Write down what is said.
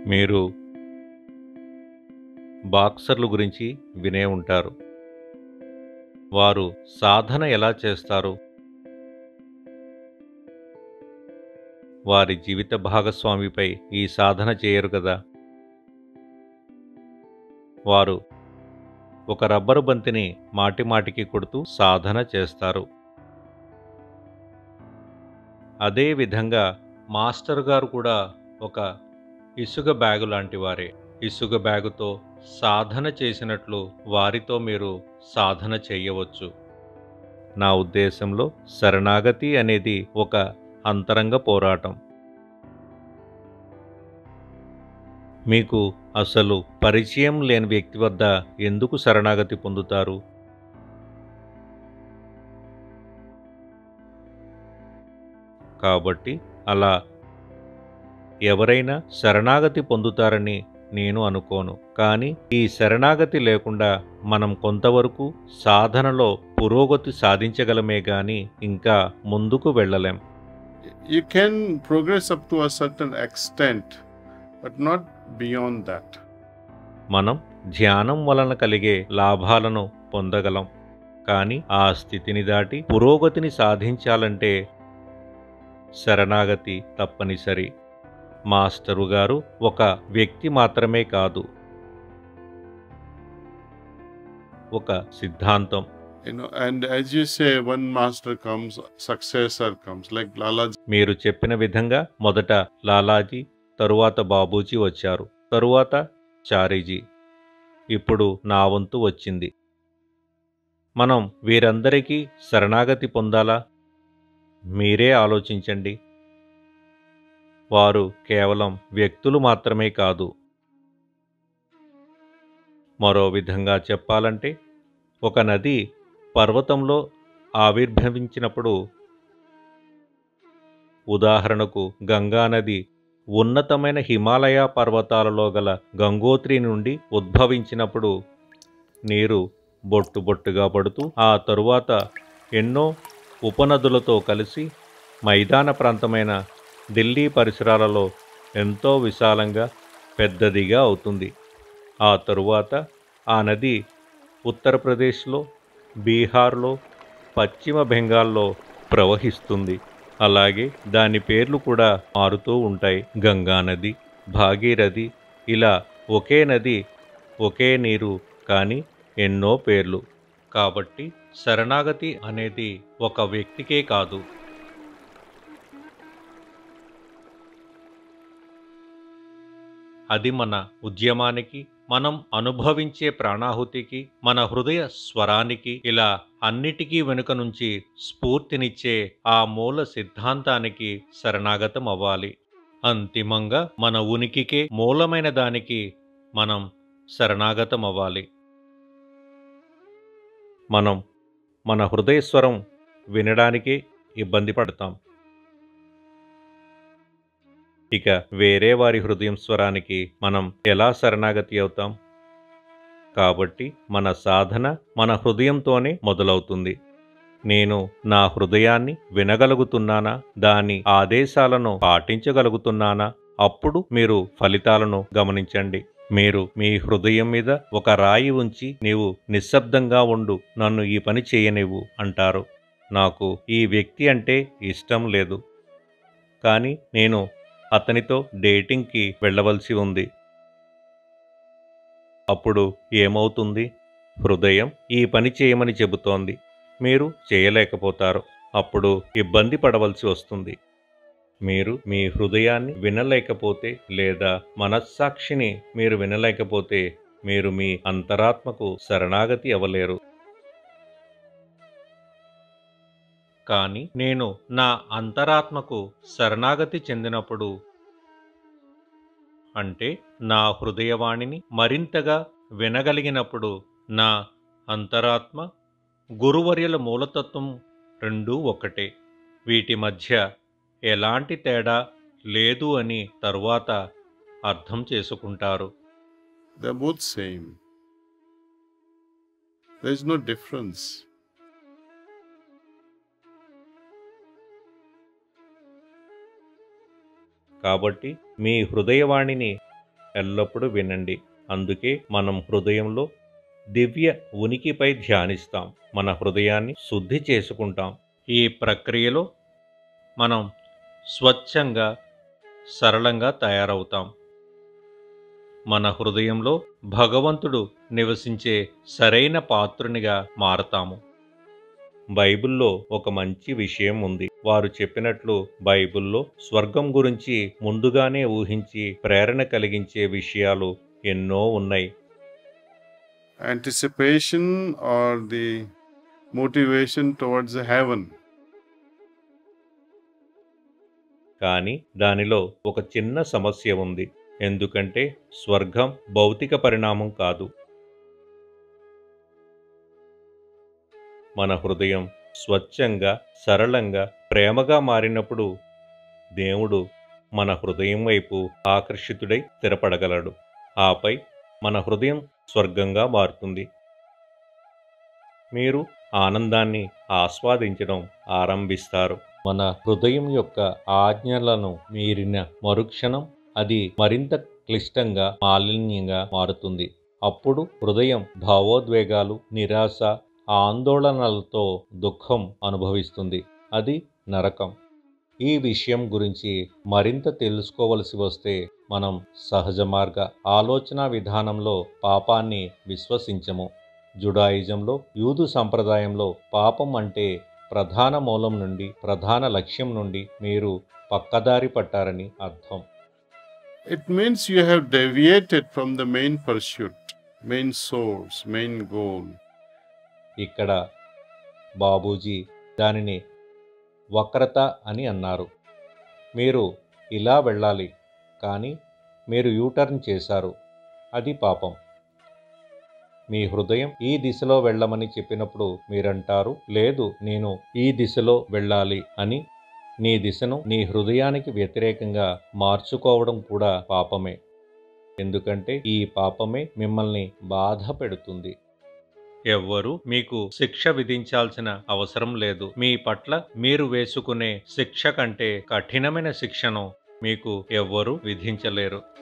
మీరు బాక్సర్ల గురించి వినే ఉంటారు వారు సాధన ఎలా చేస్తారు వారి జీవిత భాగస్వామిపై ఈ సాధన చేయరు కదా వారు ఒక రబ్బరు బంతిని మాటిమాటికి కొడుతూ సాధన చేస్తారు అదే విధంగా మాస్టర్ గారు కూడా ఒక ఇసుక బ్యాగు లాంటి వారే ఇసుక బ్యాగుతో సాధన చేసినట్లు వారితో మీరు సాధన చేయవచ్చు నా ఉద్దేశంలో శరణాగతి అనేది ఒక అంతరంగ పోరాటం మీకు అసలు పరిచయం లేని వ్యక్తి వద్ద ఎందుకు శరణాగతి పొందుతారు కాబట్టి అలా ఎవరైనా శరణాగతి పొందుతారని నేను అనుకోను కానీ ఈ శరణాగతి లేకుండా మనం కొంతవరకు సాధనలో పురోగతి సాధించగలమే గాని ఇంకా ముందుకు వెళ్ళలేం You can progress up to a certain extent, but not beyond that. మనం ధ్యానం వలన కలిగే లాభాలను పొందగలం కానీ ఆ స్థితిని దాటి పురోగతిని సాధించాలంటే శరణాగతి తప్పనిసరి మాస్టరు గారు ఒక వ్యక్తి మాత్రమే కాదు ఒక సిద్ధాంతం You know, and as you say, one master comes, successor comes, like Lalaji. మీరు చెప్పిన విధంగా మొదట లాలాజీ తరువాత బాబూజీ వచ్చారు తరువాత చారీజీ ఇప్పుడు నా వంతు వచ్చింది మనం వీరందరికీ శరణాగతి పొందాలా మీరే ఆలోచించండి వారు కేవలం వ్యక్తులు మాత్రమే కాదు మరో విధంగా చెప్పాలంటే ఒక నది పర్వతంలో ఆవిర్భవించినప్పుడు ఉదాహరణకు గంగా నది ఉన్నతమైన హిమాలయ పర్వతాలలో గల గంగోత్రి నుండి ఉద్భవించినప్పుడు నీరు బొట్టు బొట్టుగా పడుతూ ఆ తరువాత ఎన్నో ఉపనదులతో కలిసి మైదాన ప్రాంతమైన ఢిల్లీ పరిసరాలలో ఎంతో విశాలంగా పెద్దదిగా అవుతుంది ఆ తరువాత ఆ నది ఉత్తరప్రదేశ్లో బీహార్లో పశ్చిమ బెంగాల్లో ప్రవహిస్తుంది అలాగే దాని పేర్లు కూడా మారుతూ ఉంటాయి గంగా నది భాగీరథి ఇలా ఒకే నది ఒకే నీరు కానీ ఎన్నో పేర్లు కాబట్టి శరణాగతి అనేది ఒక వ్యక్తికే కాదు అది మన ఉద్యమానికి మనం అనుభవించే ప్రాణాహుతికి మన హృదయ స్వరానికి ఇలా అన్నిటికీ వెనుక నుంచి స్ఫూర్తినిచ్చే ఆ మూల సిద్ధాంతానికి శరణాగతం అవ్వాలి అంతిమంగా మన ఉనికికే మూలమైన దానికి మనం శరణాగతం అవ్వాలి మనం మన హృదయ స్వరం వినడానికే ఇబ్బంది పడతాం ఇక వేరే వారి హృదయం స్వరానికి మనం ఎలా శరణాగతి అవుతాం కాబట్టి మన సాధన మన హృదయంతోనే మొదలవుతుంది నేను నా హృదయాన్ని వినగలుగుతున్నానా దాని ఆదేశాలను పాటించగలుగుతున్నానా అప్పుడు మీరు ఫలితాలను గమనించండి మీరు మీ హృదయం మీద ఒక రాయి ఉంచి నీవు నిశ్శబ్దంగా ఉండు నన్ను ఈ పని చేయనివ్వు అంటారు నాకు ఈ వ్యక్తి అంటే ఇష్టం లేదు కానీ నేను అతనితో డేటింగ్కి వెళ్ళవలసి ఉంది అప్పుడు ఏమవుతుంది హృదయం ఈ పని చేయమని చెబుతోంది మీరు చేయలేకపోతారు అప్పుడు ఇబ్బంది పడవలసి వస్తుంది మీరు మీ హృదయాన్ని వినలేకపోతే లేదా మనస్సాక్షిని మీరు వినలేకపోతే మీరు మీ అంతరాత్మకు శరణాగతి అవ్వలేరు కానీ నేను నా అంతరాత్మకు శరణాగతి చెందినప్పుడు అంటే నా హృదయవాణిని మరింతగా వినగలిగినప్పుడు నా అంతరాత్మ గురువర్యుల మూలతత్వం రెండూ ఒకటే వీటి మధ్య ఎలాంటి తేడా లేదు అని తరువాత అర్థం చేసుకుంటారు They're both same. There's no difference. కాబట్టి మీ హృదయవాణిని ఎల్లప్పుడూ వినండి అందుకే మనం హృదయంలో దివ్య ఉనికిపై ధ్యానిస్తాం మన హృదయాన్ని శుద్ధి చేసుకుంటాం ఈ ప్రక్రియలో మనం స్వచ్ఛంగా సరళంగా తయారవుతాం మన హృదయంలో భగవంతుడు నివసించే సరైన పాత్రునిగా మారతాము బైబిల్లో ఒక మంచి విషయం ఉంది వారు చెప్పినట్లు బైబిల్లో స్వర్గం గురించి ముందుగానే ఊహించి ప్రేరణ కలిగించే విషయాలు ఎన్నో ఉన్నాయి Anticipation or the motivation towards the heaven. కానీ దానిలో ఒక చిన్న సమస్య ఉంది ఎందుకంటే స్వర్గం భౌతిక పరిణామం కాదు మన హృదయం స్వచ్ఛంగా సరళంగా ప్రేమగా మారినప్పుడు దేవుడు మన హృదయం వైపు ఆకర్షితుడై స్థిరపడగలడు ఆపై మన హృదయం స్వర్గంగా మారుతుంది మీరు ఆనందాన్ని ఆస్వాదించడం ఆరంభిస్తారు మన హృదయం యొక్క ఆజ్ఞలను మీరిన మరుక్షణం అది మరింత క్లిష్టంగా మాలిన్యంగా మారుతుంది అప్పుడు హృదయం భావోద్వేగాలు నిరాశ ఆందోళనలతో దుఃఖం అనుభవిస్తుంది అది నరకం ఈ విషయం గురించి మరింత తెలుసుకోవలసి వస్తే మనం సహజ మార్గ ఆలోచన విధానంలో పాపాన్ని విశ్వసించము జుడాయిజంలో యూదు సంప్రదాయంలో పాపం అంటే ప్రధాన మూలం నుండి ప్రధాన లక్ష్యం నుండి మీరు పక్కదారి పట్టారని అర్థం It means you have deviated from the main pursuit, main source, main goal. ఇక్కడ బాబూజీ దానిని వక్రత అని అన్నారు మీరు ఇలా వెళ్ళాలి కానీ మీరు యూటర్న్ చేశారు అది పాపం మీ హృదయం ఈ దిశలో వెళ్ళమని చెప్పినప్పుడు మీరంటారు లేదు నేను ఈ దిశలో వెళ్ళాలి అని నీ దిశను నీ హృదయానికి వ్యతిరేకంగా మార్చుకోవడం కూడా పాపమే ఎందుకంటే ఈ పాపమే మిమ్మల్ని బాధ పెడుతుంది ఎవ్వరూ మీకు శిక్ష విధించాల్సిన అవసరం లేదు మీ పట్ల మీరు వేసుకునే శిక్ష కంటే కఠినమైన శిక్షను మీకు ఎవ్వరూ విధించలేరు